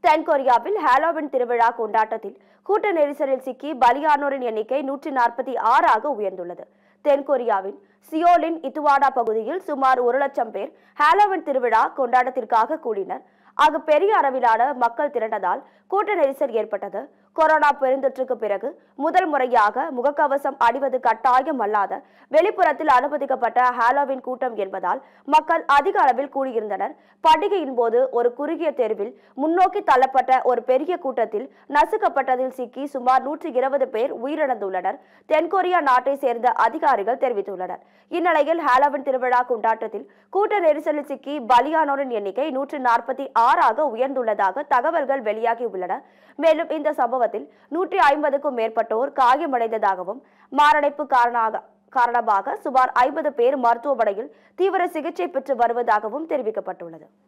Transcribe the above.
தென்கொரியாவில் ஹாலோவின் திருவிழா கொண்டாட்டத்தில் கூட்ட நெரிசலில் சிக்கி பலியானோரின் எண்ணிக்கை நூற்றி நாற்பத்தி ஆறாக உயர்ந்துள்ளது தென்கொரியாவின் சியோலின் இத்துவாடா பகுதியில் சுமார் ஒரு லட்சம் பேர் ஹாலோவின் திருவிழா கொண்டாட்டத்திற்காக கூடினர் அங்கு பெரிய அளவிலான மக்கள் திரண்டதால் கூட்ட நெரிசல் ஏற்பட்டது கொரோனா பெருந்தொற்றுக்கு பிறகு முதல் முறையாக முகக்கவசம் அணிவது கட்டாயம் அல்லாத வெளிப்புறத்தில் அனுமதிக்கப்பட்ட ஹாலோவின் கூட்டம் என்பதால் மக்கள் அதிக அளவில் கூடியிருந்தனர் பண்டிகையின் போது ஒரு குறுகிய தெருவில் முன்னோக்கி தள்ளப்பட்ட ஒரு பெரிய கூட்டத்தில் நசுக்கப்பட்டதில் சிக்கி சுமார் நூற்றி இருபது பேர் உயிரிழந்துள்ளனர் தென்கொரியா நாட்டை சேர்ந்த அதிகாரிகள் தெரிவித்துள்ளனர் இந்நிலையில் ஹாலோவின் திருவிழா கொண்டாட்டத்தில் கூட்ட நெரிசலில் சிக்கி பலியானோரின் எண்ணிக்கை நூற்றி நாற்பத்தி ஆறாக உயர்ந்துள்ளதாக தகவல்கள் வெளியாகியுள்ளன மேலும் இந்த சம்பவத்தில் நூற்றி ஐம்பதுக்கும் மேற்பட்டோர் காயமடைந்ததாகவும் மாரடைப்பு காரணமாக காரணமாக சுமார் ஐம்பது பேர் மருத்துவமனையில் தீவிர சிகிச்சை பெற்று வருவதாகவும் தெரிவிக்கப்பட்டுள்ளது